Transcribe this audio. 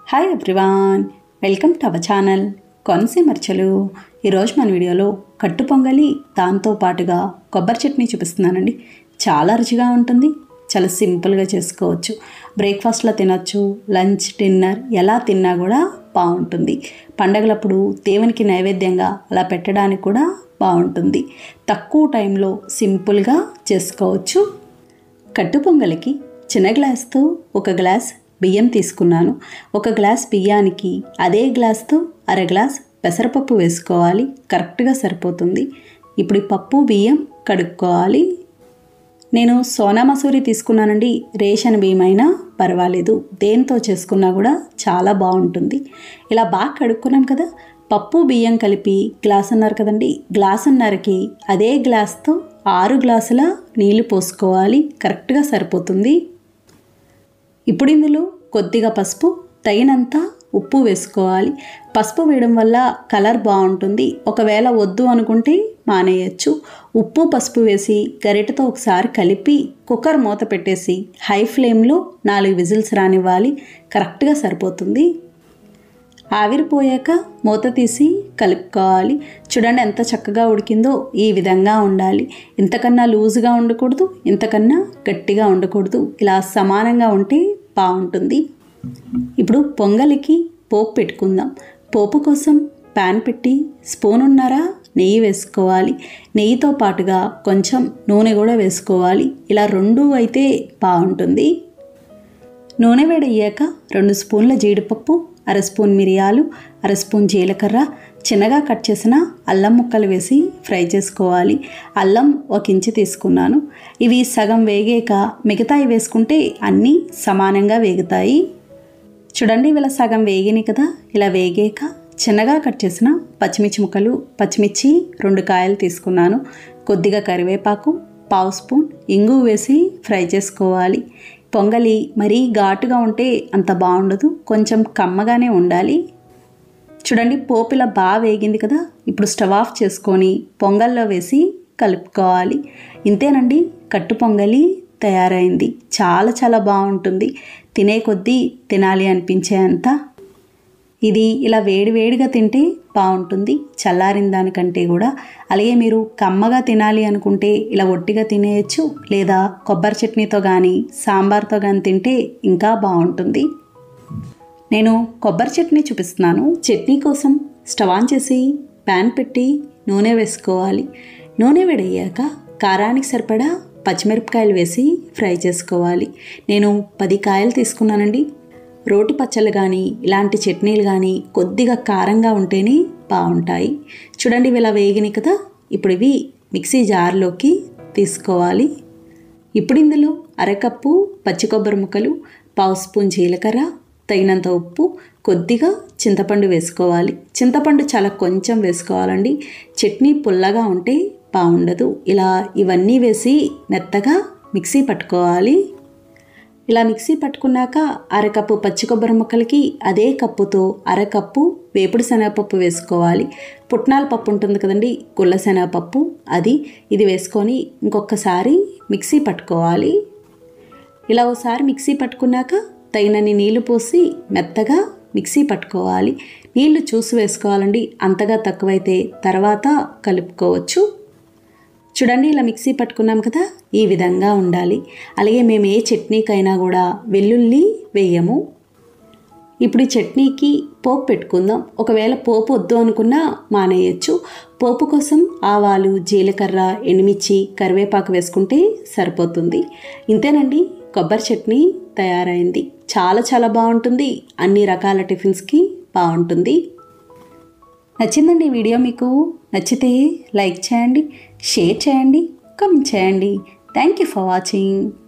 hi everyone welcome to our channel కొనసీమర్చలు ఈరోజు మన వీడియోలో కట్టు పొంగలి దాంతో పాటుగా కొబ్బరి చట్నీ చూపిస్తున్నానండి చాలా రుచిగా ఉంటుంది చాలా సింపుల్గా చేసుకోవచ్చు బ్రేక్ఫాస్ట్లో తినొచ్చు లంచ్ డిన్నర్ ఎలా తిన్నా కూడా బాగుంటుంది పండగలప్పుడు దేవునికి నైవేద్యంగా అలా పెట్టడానికి కూడా బాగుంటుంది తక్కువ టైంలో సింపుల్గా చేసుకోవచ్చు కట్టు పొంగలికి చిన్న గ్లాస్తో ఒక గ్లాస్ బియ్యం తీసుకున్నాను ఒక గ్లాస్ బియ్యానికి అదే గ్లాస్తో అర గ్లాస్ పెసరపప్పు వేసుకోవాలి కరెక్ట్గా సరిపోతుంది ఇప్పుడు ఈ పప్పు బియ్యం కడుక్కోవాలి నేను సోనా మసూరి తీసుకున్నానండి రేషన్ బియ్యం అయినా పర్వాలేదు దేంతో చేసుకున్నా కూడా చాలా బాగుంటుంది ఇలా బాగా కడుక్కున్నాం కదా పప్పు బియ్యం కలిపి గ్లాస్ అన్నారు కదండి గ్లాసున్నరకి అదే గ్లాస్తో ఆరు గ్లాసుల నీళ్లు పోసుకోవాలి కరెక్ట్గా సరిపోతుంది ఇప్పుడు ఇందులో కొద్దిగా పసుపు తగినంత ఉప్పు వేసుకోవాలి పసుపు వేయడం వల్ల కలర్ బాగుంటుంది ఒకవేళ వద్దు అనుకుంటే మానేయచ్చు ఉప్పు పసుపు వేసి గరిటతో ఒకసారి కలిపి కుక్కర్ మూత పెట్టేసి హై ఫ్లేమ్లో నాలుగు విజిల్స్ రానివ్వాలి కరెక్ట్గా సరిపోతుంది ఆవిరిపోయాక మూత తీసి కలుపుకోవాలి చూడండి ఎంత చక్కగా ఉడికిందో ఈ విధంగా ఉండాలి ఇంతకన్నా లూజ్గా ఉండకూడదు ఇంతకన్నా గట్టిగా ఉండకూడదు ఇలా సమానంగా ఉంటే బాగుంటుంది ఇప్పుడు పొంగలికి పోపు పెట్టుకుందాం పోపు కోసం ప్యాన్ పెట్టి స్పూన్ ఉన్నారా నెయ్యి వేసుకోవాలి నెయ్యితో పాటుగా కొంచెం నూనె కూడా వేసుకోవాలి ఇలా రెండు అయితే బాగుంటుంది నూనె వేడయ్యాక రెండు స్పూన్ల జీడిపప్పు అర స్పూన్ మిరియాలు అర స్పూన్ జీలకర్ర చిన్నగా కట్ చేసిన అల్లం ముక్కలు వేసి ఫ్రై చేసుకోవాలి అల్లం ఒక ఇంచు తీసుకున్నాను ఇవి సగం వేగాక మిగతాయి వేసుకుంటే అన్నీ సమానంగా వేగుతాయి చూడండి ఇలా సగం వేగినాయి కదా ఇలా వేగాక చిన్నగా కట్ చేసిన పచ్చిమిర్చి ముక్కలు పచ్చిమిర్చి రెండు కాయలు తీసుకున్నాను కొద్దిగా కరివేపాకు పావు స్పూన్ ఇంగు వేసి ఫ్రై చేసుకోవాలి పొంగలి మరీ ఘాటుగా ఉంటే అంత బాగుండదు కొంచెం కమ్మగానే ఉండాలి చూడండి పోపు ఇలా బాగా వేగింది కదా ఇప్పుడు స్టవ్ ఆఫ్ చేసుకొని పొంగల్లో వేసి కలుపుకోవాలి ఇంతేనండి కట్టు పొంగలి తయారైంది చాలా చాలా బాగుంటుంది తినే కొద్దీ తినాలి అనిపించే అంత ఇది ఇలా వేడి వేడిగా తింటే బాగుంటుంది చల్లారిన దానికంటే కూడా అలాగే మీరు కమ్మగా తినాలి అనుకుంటే ఇలా ఒట్టిగా తినేయచ్చు లేదా కొబ్బరి చట్నీతో కానీ సాంబార్తో కానీ తింటే ఇంకా బాగుంటుంది నేను కొబ్బరి చట్నీ చూపిస్తున్నాను చట్నీ కోసం స్టవ్ ఆన్ చేసి ప్యాన్ పెట్టి నూనె వేసుకోవాలి నూనె వేడయ్యాక కారానికి సరిపడా పచ్చిమిరపకాయలు వేసి ఫ్రై చేసుకోవాలి నేను పది కాయలు తీసుకున్నానండి రోటి పచ్చళ్ళు కానీ ఇలాంటి చట్నీలు కానీ కొద్దిగా కారంగా ఉంటేనే బాగుంటాయి చూడండి ఇవి ఇలా వేగినాయి కదా ఇప్పుడు ఇవి మిక్సీ జార్లోకి తీసుకోవాలి ఇప్పుడు ఇందులో అరకప్పు పచ్చి కొబ్బరి ముక్కలు పావు స్పూన్ జీలకర్ర తగినంత ఉప్పు కొద్దిగా చింతపండు వేసుకోవాలి చింతపండు చాలా కొంచెం వేసుకోవాలండి చట్నీ పుల్లగా ఉంటే బాగుండదు ఇలా ఇవన్నీ వేసి మెత్తగా మిక్సీ పట్టుకోవాలి ఇలా మిక్సీ పట్టుకున్నాక అరకప్పు పచ్చి కొబ్బరి ముక్కలకి అదే కప్పుతో అరకప్పు వేపుడు శనగపప్పు వేసుకోవాలి పుట్నాల పప్పు ఉంటుంది కదండి గుల్ల శనగపప్పు అది ఇది వేసుకొని ఇంకొకసారి మిక్సీ పట్టుకోవాలి ఇలా ఒకసారి మిక్సీ పట్టుకున్నాక తగినన్ని నీళ్లు పోసి మెత్తగా మిక్సీ పట్టుకోవాలి నీళ్లు చూసి వేసుకోవాలండి అంతగా తక్కువైతే తర్వాత కలుపుకోవచ్చు చూడండి ఇలా మిక్సీ పట్టుకున్నాం కదా ఈ విధంగా ఉండాలి అలాగే మేము ఏ చట్నీకైనా కూడా వెల్లుల్లి వేయము ఇప్పుడు ఈ చట్నీకి పోపు పెట్టుకుందాం ఒకవేళ పోపు వద్దు అనుకున్నా మానేయచ్చు పోపు కోసం ఆవాలు జీలకర్ర ఎండుమిర్చి కరివేపాకు వేసుకుంటే సరిపోతుంది ఇంతేనండి కొబ్బరి చట్నీ తయారైంది చాలా చాలా బాగుంటుంది అన్ని రకాల టిఫిన్స్కి బాగుంటుంది నచ్చిందండి ఈ వీడియో మీకు నచ్చితే లైక్ చేయండి షేర్ చేయండి కామెంట్ చేయండి థ్యాంక్ యూ ఫర్ వాచింగ్